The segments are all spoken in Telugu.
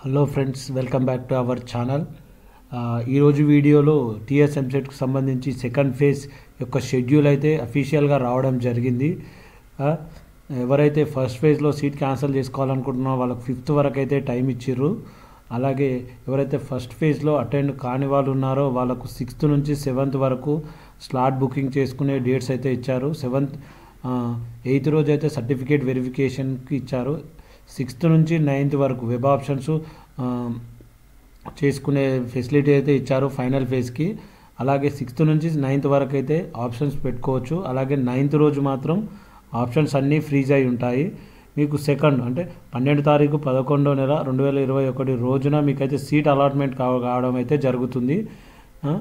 hello friends welcome back to our channel ఈరోజు వీడియోలో టీఎస్ ఎంసెట్కి సంబంధించి సెకండ్ ఫేజ్ యొక్క షెడ్యూల్ అయితే అఫీషియల్గా రావడం జరిగింది ఆ, ఎవరైతే ఫస్ట్ ఫేజ్లో సీట్ క్యాన్సిల్ చేసుకోవాలనుకుంటున్నారో వాళ్ళకి ఫిఫ్త్ వరకు అయితే టైం ఇచ్చిర్రు అలాగే ఎవరైతే ఫస్ట్ ఫేజ్లో అటెండ్ కాని వాళ్ళు ఉన్నారో వాళ్ళకు సిక్స్త్ నుంచి సెవెంత్ వరకు స్లాట్ బుకింగ్ చేసుకునే డేట్స్ అయితే ఇచ్చారు సెవెంత్ ఎయిత్ రోజు అయితే సర్టిఫికేట్ వెరిఫికేషన్కి ఇచ్చారు సిక్స్త్ నుంచి నైన్త్ వరకు వెబ్ ఆప్షన్స్ ఆ, చేసుకునే ఫెసిలిటీ అయితే ఇచ్చారు ఫైనల్ ఫేజ్కి అలాగే సిక్స్త్ నుంచి నైన్త్ వరకు అయితే ఆప్షన్స్ పెట్టుకోవచ్చు అలాగే నైన్త్ రోజు మాత్రం ఆప్షన్స్ అన్నీ ఫ్రీజ్ అయి ఉంటాయి మీకు సెకండ్ అంటే పన్నెండు తారీఖు పదకొండో నెల రెండు వేల ఇరవై ఒకటి రోజున మీకైతే సీట్ అలాట్మెంట్ కావ కావడం అయితే జరుగుతుంది ఆ,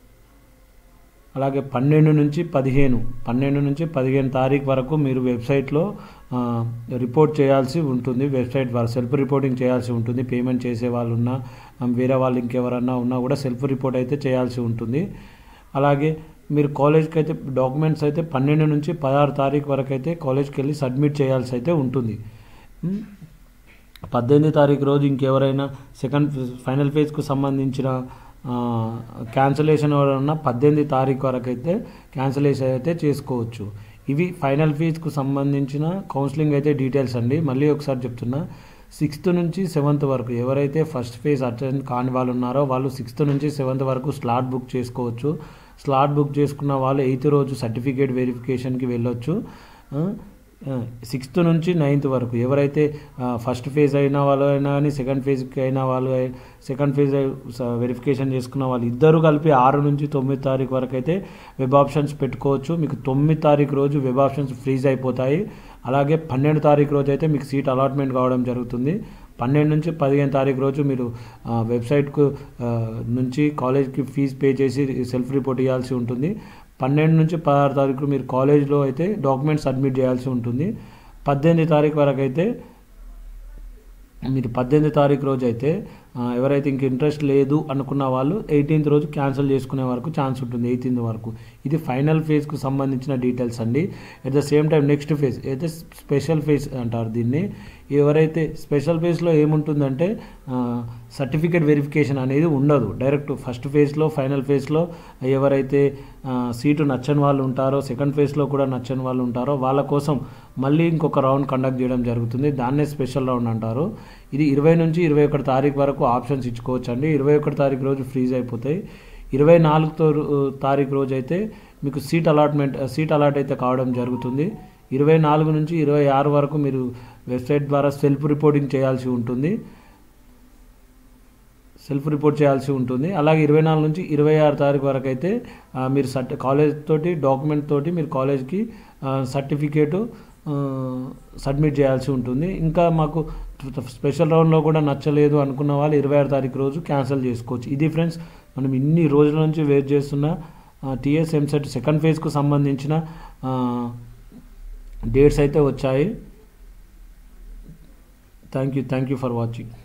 అలాగే పన్నెండు నుంచి పదిహేను పన్నెండు నుంచి పదిహేను తారీఖు వరకు మీరు వెబ్సైట్లో ఆ, రిపోర్ట్ చేయాల్సి ఉంటుంది వెబ్సైట్ ద్వారా సెల్ఫ్ రిపోర్టింగ్ చేయాల్సి ఉంటుంది పేమెంట్ చేసే వాళ్ళు ఉన్నా ఆ, వేరే వాళ్ళు ఇంకెవరన్నా ఉన్నా కూడా సెల్ఫ్ రిపోర్ట్ అయితే చేయాల్సి ఉంటుంది అలాగే మీరు కాలేజ్కి అయితే డాక్యుమెంట్స్ అయితే పన్నెండు నుంచి పదహారు తారీఖు వరకు అయితే కాలేజ్కి వెళ్ళి సబ్మిట్ చేయాల్సి అయితే ఉంటుంది ఉమ్, పద్దెనిమిది తారీఖు రోజు ఇంకెవరైనా సెకండ్ ఫైనల్ ఫేజ్కు సంబంధించిన క్యాన్సలేషన్ ఎవరైనా పద్దెనిమిది తారీఖు వరకు అయితే క్యాన్సలేషన్ అయితే చేసుకోవచ్చు ఇవి ఫైనల్ ఫీజ్కు సంబంధించిన కౌన్సిలింగ్ అయితే డీటెయిల్స్ అండి మళ్ళీ ఒకసారి చెప్తున్నా సిక్స్త్ నుంచి సెవెంత్ వరకు ఎవరైతే ఫస్ట్ ఫేజ్ అటెండ్ కాని వాళ్ళు ఉన్నారో వాళ్ళు సిక్స్త్ నుంచి సెవెంత్ వరకు స్లాట్ బుక్ చేసుకోవచ్చు స్లాట్ బుక్ చేసుకున్న వాళ్ళు ఎయిత్ రోజు సర్టిఫికేట్ వెరిఫికేషన్కి వెళ్ళొచ్చు సిక్స్త్ నుంచి నైన్త్ వరకు ఎవరైతే ఫస్ట్ ఫేజ్ అయిన వాళ్ళు అయినా కానీ సెకండ్ ఫేజ్కి అయిన వాళ్ళు సెకండ్ ఫేజ్ వెరిఫికేషన్ చేసుకున్న వాళ్ళు ఇద్దరు కలిపి ఆరు నుంచి తొమ్మిది తారీఖు వరకు అయితే వెబ్ ఆప్షన్స్ పెట్టుకోవచ్చు మీకు తొమ్మిది తారీఖు రోజు వెబ్ ఆప్షన్స్ ఫ్రీజ్ అయిపోతాయి అలాగే పన్నెండు తారీఖు రోజు అయితే మీకు సీట్ అలాట్మెంట్ కావడం జరుగుతుంది పన్నెండు నుంచి పదిహేను తారీఖు రోజు మీరు ఆ, వెబ్సైట్కు ఆ, నుంచి కాలేజ్కి ఫీజు పే చేసి సెల్ఫ్ రిపోర్ట్ ఇవ్వాల్సి ఉంటుంది పన్నెండు నుంచి పదహారు తారీఖు మీరు కాలేజ్లో అయితే డాక్యుమెంట్స్ సబ్మిట్ చేయాల్సి ఉంటుంది పద్దెనిమిది తారీఖు వరకు అయితే మీరు పద్దెనిమిది తారీఖు రోజు అయితే ఆ, ఎవరైతే ఇంక ఇంట్రెస్ట్ లేదు అనుకున్న వాళ్ళు ఎయిటీన్త్ రోజు క్యాన్సిల్ చేసుకునే వరకు ఛాన్స్ ఉంటుంది ఎయిటీన్త్ వరకు ఇది ఫైనల్ ఫేజ్కు సంబంధించిన డీటెయిల్స్ అండి at the same time next phase అయితే స్పెషల్ ఫేజ్ అంటారు దీన్ని ఎవరైతే స్పెషల్ ఫేజ్లో ఏముంటుందంటే సర్టిఫికేట్ వెరిఫికేషన్ అనేది ఉండదు డైరెక్ట్ ఫస్ట్ ఫేజ్లో ఫైనల్ ఫేజ్లో ఎవరైతే ఆ, సీటు నచ్చని వాళ్ళు ఉంటారో సెకండ్ ఫేజ్లో కూడా నచ్చని వాళ్ళు ఉంటారో వాళ్ళ కోసం మళ్ళీ ఇంకొక రౌండ్ కండక్ట్ చేయడం జరుగుతుంది దాన్నే స్పెషల్ రౌండ్ అంటారు ఇది ఇరవై నుంచి ఇరవై ఒకటి తారీఖు వరకు ఆప్షన్స్ ఇచ్చుకోవచ్చు అండి ఇరవై ఒకటి తారీఖు రోజు ఫ్రీజ్ అయిపోతాయి ఇరవై నాలుగు తారీఖు రోజు అయితే మీకు సీట్ అలాట్మెంట్ సీట్ అలాట్ అయితే కావడం జరుగుతుంది ఇరవై నాలుగు నుంచి ఇరవై ఆరు వరకు మీరు వెబ్సైట్ ద్వారా సెల్ఫ్ రిపోర్టింగ్ చేయాల్సి ఉంటుంది సెల్ఫ్ రిపోర్ట్ చేయాల్సి ఉంటుంది అలాగే ఇరవై నాలుగు నుంచి ఇరవై ఆరు తారీఖు వరకు అయితే ఆ, మీరు సర్ట్ కాలేజ్ తోటి డాక్యుమెంట్ తోటి మీరు కాలేజ్కి సర్టిఫికేటు సబ్మిట్ చేయాల్సి ఉంటుంది ఇంకా మాకు స్పెషల్ రౌండ్లో కూడా నచ్చలేదు అనుకున్న వాళ్ళు ఇరవై ఆరు తారీఖు రోజు క్యాన్సిల్ చేసుకోవచ్చు ఇది ఫ్రెండ్స్ మనం ఇన్ని రోజుల నుంచి వెయిట్ చేస్తున్న టీఎస్ ఎంసెట్ సెకండ్ ఫేజ్కు సంబంధించిన డేట్స్ అయితే వచ్చాయి thank you thank you for watching